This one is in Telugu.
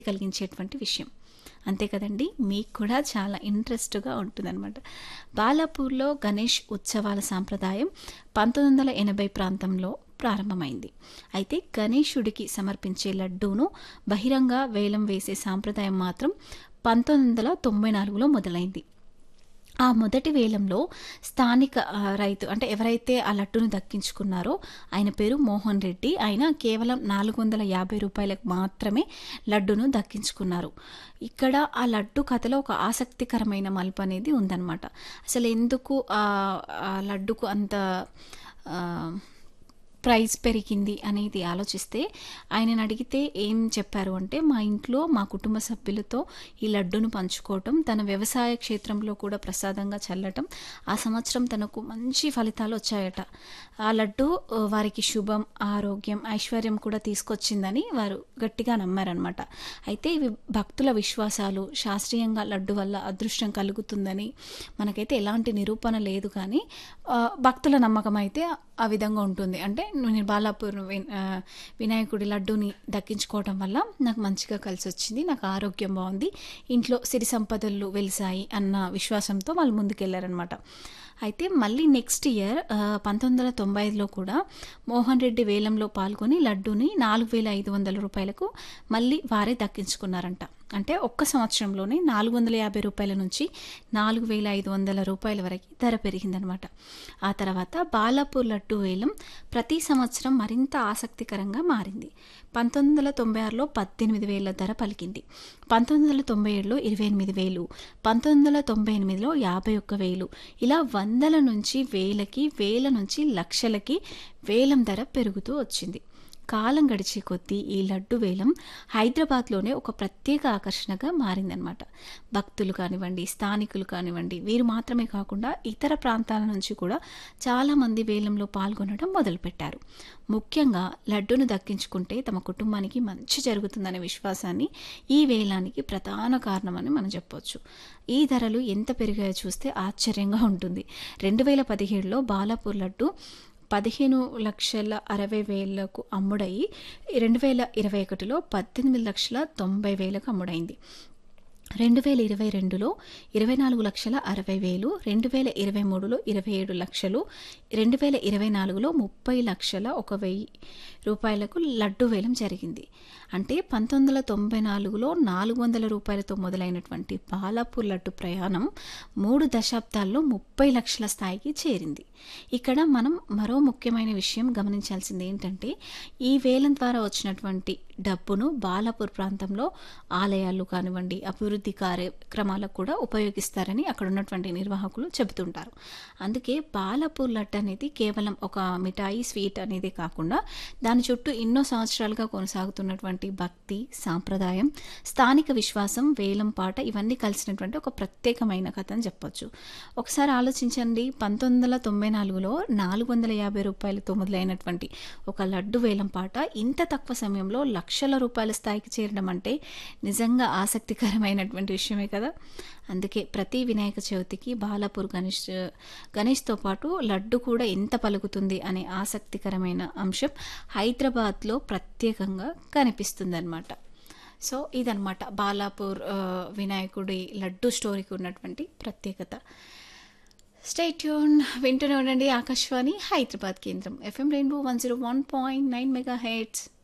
కలిగించేటువంటి విషయం అంతే కదండి మీకు కూడా చాలా ఇంట్రెస్ట్గా ఉంటుందన్నమాట బాలాపూర్లో గణేష్ ఉత్సవాల సాంప్రదాయం పంతొమ్మిది వందల ఎనభై ప్రాంతంలో ప్రారంభమైంది అయితే గణేశుడికి సమర్పించే లడ్డూను బహిరంగ వేలం వేసే సాంప్రదాయం మాత్రం పంతొమ్మిది వందల తొంభై నాలుగులో మొదలైంది ఆ మొదటి వేలంలో స్థానిక ఆ, రైతు అంటే ఎవరైతే ఆ లడ్డును దక్కించుకున్నారో ఆయన పేరు మోహన్ రెడ్డి ఆయన కేవలం నాలుగు వందల యాభై రూపాయలకు మాత్రమే లడ్డును దక్కించుకున్నారు ఇక్కడ ఆ లడ్డు కథలో ఒక ఆసక్తికరమైన మలుపు అనేది ఉందన్నమాట అసలు ఎందుకు ఆ ఆ లడ్డుకు అంత ఆ, ప్రైస్ పెరిగింది అనేది ఆలోచిస్తే ఆయనను అడిగితే ఏం చెప్పారు అంటే మా ఇంట్లో మా కుటుంబ సభ్యులతో ఈ లడ్డును పంచుకోవటం తన వ్యవసాయ క్షేత్రంలో కూడా ప్రసాదంగా చల్లటం ఆ సంవత్సరం తనకు మంచి ఫలితాలు వచ్చాయట ఆ లడ్డు ఆ, వారికి శుభం ఆరోగ్యం ఐశ్వర్యం కూడా తీసుకొచ్చిందని వారు గట్టిగా నమ్మారనమాట అయితే ఇవి భక్తుల విశ్వాసాలు శాస్త్రీయంగా లడ్డు వల్ల అదృష్టం కలుగుతుందని మనకైతే ఎలాంటి నిరూపణ లేదు కానీ ఆ, భక్తుల నమ్మకం అయితే ఆ విధంగా ఉంటుంది అంటే నేను బాలాపూర్ వి- ఆ, వినాయకుడి లడ్డూని దక్కించుకోవడం వల్ల నాకు మంచిగా కలిసి వచ్చింది నాకు ఆరోగ్యం బాగుంది ఇంట్లో సిరి సంపదలు వెలిసాయి అన్న విశ్వాసంతో వాళ్ళు ముందుకెళ్లారనమాట అయితే మళ్ళీ నెక్స్ట్ ఇయర్ పంతొమ్మిది వందల తొంభై ఐదులో కూడా మోహన్ రెడ్డి వేలంలో పాల్గొని లడ్డూని నాలుగు వేల ఐదు వందల రూపాయలకు మళ్ళీ వారే దక్కించుకున్నారంట అంటే ఒక్క సంవత్సరంలోనే నాలుగు వందల యాభై రూపాయల నుంచి నాలుగు వేల ఐదు వందల రూపాయల వరకు ధర పెరిగిందనమాట ఆ తర్వాత బాలాపూర్ లడ్డు వేలం ప్రతి సంవత్సరం మరింత ఆసక్తికరంగా మారింది పంతొమ్మిది వందల తొంభై ఆరులో పద్దెనిమిది వేల ధర పలికింది పంతొమ్మిది వందల తొంభై ఏడులో ఇరవై ఎనిమిది వేలు పంతొమ్మిది వందల తొంభై ఎనిమిదిలో యాభై ఒక్క వేలు ఇలా వందల నుంచి వేలకి వేల నుంచి లక్షలకి వేలం ధర పెరుగుతూ వచ్చింది కాలం గడిచే కొద్దీ ఈ లడ్డు వేలం హైదరాబాద్లోనే ఒక ప్రత్యేక ఆకర్షణగా మారిందనమాట భక్తులు కానివ్వండి స్థానికులు కానివ్వండి వీరు మాత్రమే కాకుండా ఇతర ప్రాంతాల నుంచి కూడా చాలామంది వేలంలో పాల్గొనడం మొదలుపెట్టారు ముఖ్యంగా లడ్డును దక్కించుకుంటే తమ కుటుంబానికి మంచి జరుగుతుందనే విశ్వాసాన్ని ఈ వేలానికి ప్రధాన కారణమని మనం చెప్పొచ్చు ఈ ధరలు ఎంత పెరిగాయో చూస్తే ఆశ్చర్యంగా ఉంటుంది రెండు వేల పదిహేడులో బాలాపూర్ లడ్డు పదిహేను లక్షల అరవై వేలకు అమ్ముడయి రెండు వేల ఇరవై ఒకటిలో పద్దెనిమిది లక్షల తొంభై వేలకు అమ్ముడైంది రెండు వేల ఇరవై రెండులో ఇరవై నాలుగు లక్షల అరవై వేలు రెండు వేల ఇరవై మూడులో ఇరవై ఏడు లక్షలు రెండు వేల ఇరవై నాలుగులో ముప్పై లక్షల ఒక వెయ్యి రూపాయలకు లడ్డు వేలం జరిగింది అంటే పంతొమ్మిది వందల తొంభై నాలుగులో నాలుగు వందల రూపాయలతో మొదలైనటువంటి బాలాపూర్ లడ్డు ప్రయాణం మూడు దశాబ్దాల్లో ముప్పై లక్షల స్థాయికి చేరింది ఇక్కడ మనం మరో ముఖ్యమైన విషయం గమనించాల్సింది ఏంటంటే ఈ వేలం ద్వారా వచ్చినటువంటి డబ్బును బాలాపూర్ ప్రాంతంలో ఆలయాలు కానివ్వండి అభివృద్ధి కార్యక్రమాలకు కూడా ఉపయోగిస్తారని అక్కడ ఉన్నటువంటి నిర్వాహకులు చెబుతుంటారు అందుకే బాలాపూర్ లడ్డు అనేది కేవలం ఒక మిఠాయి స్వీట్ అనేది కాకుండా దాని చుట్టూ ఎన్నో సంవత్సరాలుగా కొనసాగుతున్నటువంటి భక్తి సాంప్రదాయం స్థానిక విశ్వాసం వేలం పాట ఇవన్నీ కలిసినటువంటి ఒక ప్రత్యేకమైన కథ అని చెప్పొచ్చు ఒకసారి ఆలోచించండి పంతొమ్మిది వందల తొంభై నాలుగులో నాలుగు వందల యాభై రూపాయలతో మొదలైనటువంటి ఒక లడ్డు వేలం పాట ఇంత తక్కువ సమయంలో లక్షల రూపాయల స్థాయికి చేరడం అంటే నిజంగా ఆసక్తికరమైనటువంటి విషయమే కదా అందుకే ప్రతి వినాయక చవితికి బాలాపూర్ గణేష్ గణేష్తో పాటు లడ్డు కూడా ఎంత పలుకుతుంది అనే ఆసక్తికరమైన అంశం హైదరాబాద్లో ప్రత్యేకంగా కనిపిస్తుందన్నమాట సో ఇదన్నమాట బాలాపూర్ ఆ, వినాయకుడి లడ్డు స్టోరీకి ఉన్నటువంటి ప్రత్యేకత స్టేట్యూన్ వింటూనే ఉండండి ఆకాశవాణి హైదరాబాద్ కేంద్రం FM rainbow one zero one point nine mega heads